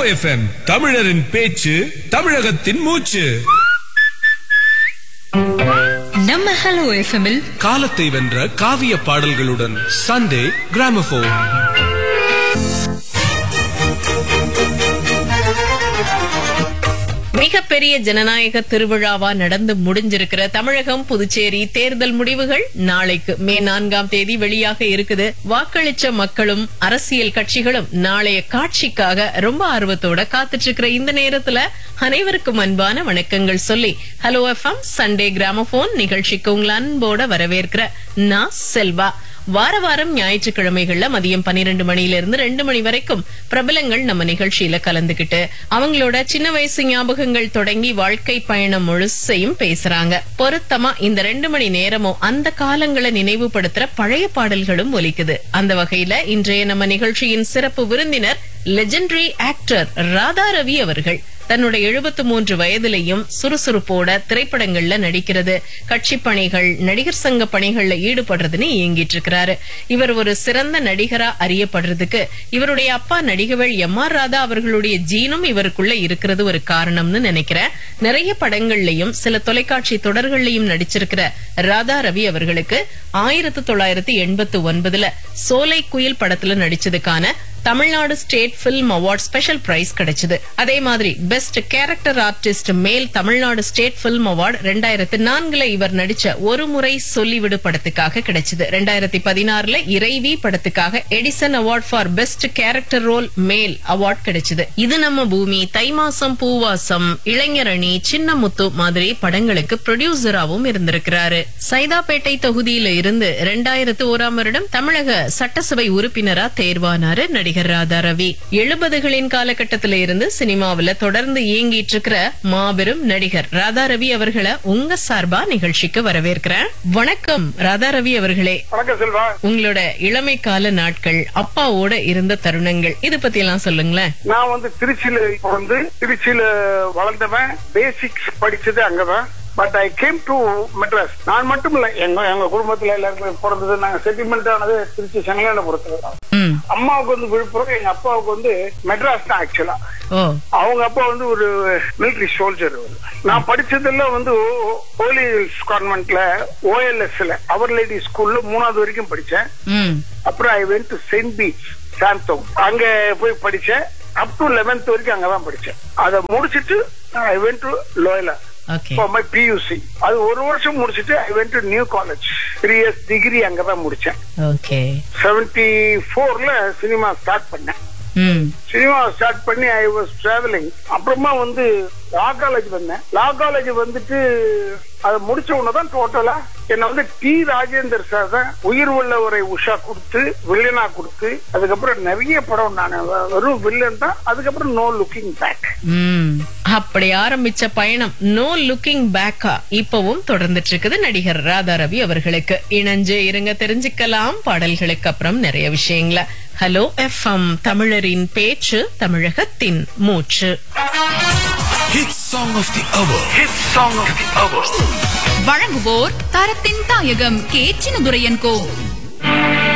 FM தமிழரின் பேச்சு தமிழகத்தின் மூச்சு நம்ம ஹலோ எஃப்எம்மில் காலத்தை வென்ற காவிய பாடல்களுடன் சண்டே கிராமபோன் மிகப்பெரிய ஜனநாயக திருவிழாவா நடந்து முடிஞ்சிருக்கிற தமிழகம் புதுச்சேரி தேர்தல் முடிவுகள் நாளைக்கு மே நான்காம் தேதி வெளியாக இருக்குது வாக்களிச்ச மக்களும் அரசியல் கட்சிகளும் நாளைய காட்சிக்காக ரொம்ப ஆர்வத்தோட காத்துட்டு இருக்கிற இந்த நேரத்துல அனைவருக்கும் அன்பான வணக்கங்கள் சொல்லி ஹலோ எஃப்எம் சண்டே கிராமபோன் நிகழ்ச்சிக்கு உங்களை அன்போட வரவேற்கிற நான் செல்வா வார வாரம் ஞாயிற்றுக்கிழமைகள்ல மதியம் பன்னிரண்டு மணியில இருந்து ரெண்டு மணி வரைக்கும் பிரபலங்கள் நம்ம நிகழ்ச்சியில கலந்துகிட்டு அவங்களோட சின்ன வயசு ஞாபகங்கள் தொடங்கி வாழ்க்கை பயணம் முழுசையும் பேசுறாங்க பொருத்தமா இந்த ரெண்டு மணி நேரமும் அந்த காலங்களை நினைவுபடுத்துற பழைய பாடல்களும் ஒலிக்குது அந்த வகையில இன்றைய நம்ம நிகழ்ச்சியின் சிறப்பு விருந்தினர் லெஜெண்டரி ஆக்டர் ராதா ரவி அவர்கள் தன்னுடைய எழுபத்து மூன்று வயதிலையும் சுறுசுறுப்போட திரைப்படங்கள்ல நடிக்கிறது கட்சி பணிகள் நடிகர் சங்க பணிகள்ல ஈடுபடுறதுன்னு இயங்கிட்டு இருக்கிறாரு இவர் ஒரு சிறந்த நடிகரா அறியப்படுறதுக்கு இவருடைய அப்பா நடிகவேள் எம் ஆர் ராதா அவர்களுடைய ஜீனும் இவருக்குள்ள இருக்கிறது ஒரு காரணம்னு நினைக்கிறேன் நிறைய படங்கள்லயும் சில தொலைக்காட்சி தொடர்கள்லயும் நடிச்சிருக்கிற ராதா ரவி அவர்களுக்கு ஆயிரத்து தொள்ளாயிரத்தி எண்பத்து ஒன்பதுல சோலை குயில் படத்துல நடிச்சதுக்கான Tamil Nadu state film award special prize கிடைச்சது அதே மாதிரி பெஸ்ட் கேரக்டர் ஆர்டிஸ்ட் மேல் தமிழ்நாடு ஸ்டேட் பிலிம் அவார்டு ரெண்டாயிரத்தி நான்குல இவர் நடிச்ச ஒரு முறை சொல்லிவிடு படத்துக்காக கிடைச்சது ரெண்டாயிரத்தி பதினாறுல இறைவி படத்துக்காக Edison award for best character role male award கிடைச்சது இது நம்ம பூமி தை மாசம் பூவாசம் இளைஞரணி சின்னமுத்து மாதிரி படங்களுக்கு ப்ரொடியூசராவும் இருந்திருக்கிறாரு சைதாப்பேட்டை தொகுதியில இருந்து ரெண்டாயிரத்து ஓராம் வருடம் தமிழக சட்டசபை உறுப்பினரா தேர்வானாரு நடிகர் ராதா ரவி எழுபதுகளின் காலகட்டத்தில இருந்து சினிமாவுல தொடர்ந்து இயங்கிட்டு இருக்கிற மாபெரும் நடிகர் ராதா ரவி அவர்களை உங்க சார்பா நிகழ்ச்சிக்கு வரவேற்கிறேன் வணக்கம் ராதா ரவி அவர்களே வணக்கம் செல்வா உங்களோட இளமை கால நாட்கள் அப்பாவோட இருந்த தருணங்கள் இது பத்தி எல்லாம் சொல்லுங்களேன் நான் வந்து திருச்சியில பிறந்து திருச்சியில வளர்ந்தவன் பேசிக்ஸ் படிச்சது அங்கதான் but I came to Madras நான் மட்டும் இல்ல எங்க எங்க குடும்பத்துல எல்லாருக்குமே பிறந்தது நாங்க செட்டில்மெண்ட் ஆனது திருச்சி செங்கலான பொறுத்தது ம் அம்மாவுக்கு வந்து விழுப்புரம் எங்க அப்பாவுக்கு வந்து மெட்ராஸ் தான் ஆக்சுவலா ஓ அவங்க அப்பா வந்து ஒரு மிலிட்டரி சோல்ஜர் நான் படிச்சதெல்லாம் வந்து ஹோலி கான்வென்ட்ல ஓஎல்எஸ்ல அவர் லேடி ஸ்கூல்ல மூணாவது வரைக்கும் படிச்சேன் ம் அப்புறம் I went to Saint Bede's Santhome அங்க போய் படிச்சேன் அப் டு லெவன்த் வரைக்கும் அங்கதான் படிச்சேன் அதை முடிச்சிட்டு I went to Loyola okay for my PUC அது ஒரு வருஷம் முடிச்சிட்டு I went to New College three years degree அங்கதான் முடிச்சேன் ஓகே செவன்டி ஃபோர்ல சினிமா ஸ்டார்ட் பண்ணேன் ம் சினிமா ஸ்டார்ட் பண்ணி ஐ வாஸ் டிராவலிங் அப்புறமா வந்து லா காலேஜ் வந்தேன் லா காலேஜ் வந்துட்டு அதை முடிச்ச உடனே தான் டோட்டலா என்ன வந்து டி ராஜேந்தர் சார் தான் உயிர் உள்ளவரை உஷா கொடுத்து வில்லனா கொடுத்து அதுக்கப்புறம் நிறைய படம் நான் வெறும் வில்லன் தான் அதுக்கப்புறம் நோ லுக்கிங் பேக் ம் அப்படி ஆரம்பிச்ச பயணம் நோ லுக்கிங் பேக்கா இப்பவும் தொடர்ந்துட்டு இருக்குது நடிகர் ராதா ரவி அவர்களுக்கு இணைஞ்சு இருங்க தெரிஞ்சுக்கலாம் பாடல்களுக்கு அப்புறம் நிறைய விஷயங்கள ஹலோ எஃப்எம் தமிழரின் பேச்சு தமிழகத்தின் மூச்சு Hit song of the hour. Hit song of the hour. வழங்குவோர் தரத்தின் தாயகம் கே சின்னதுரையன் கோ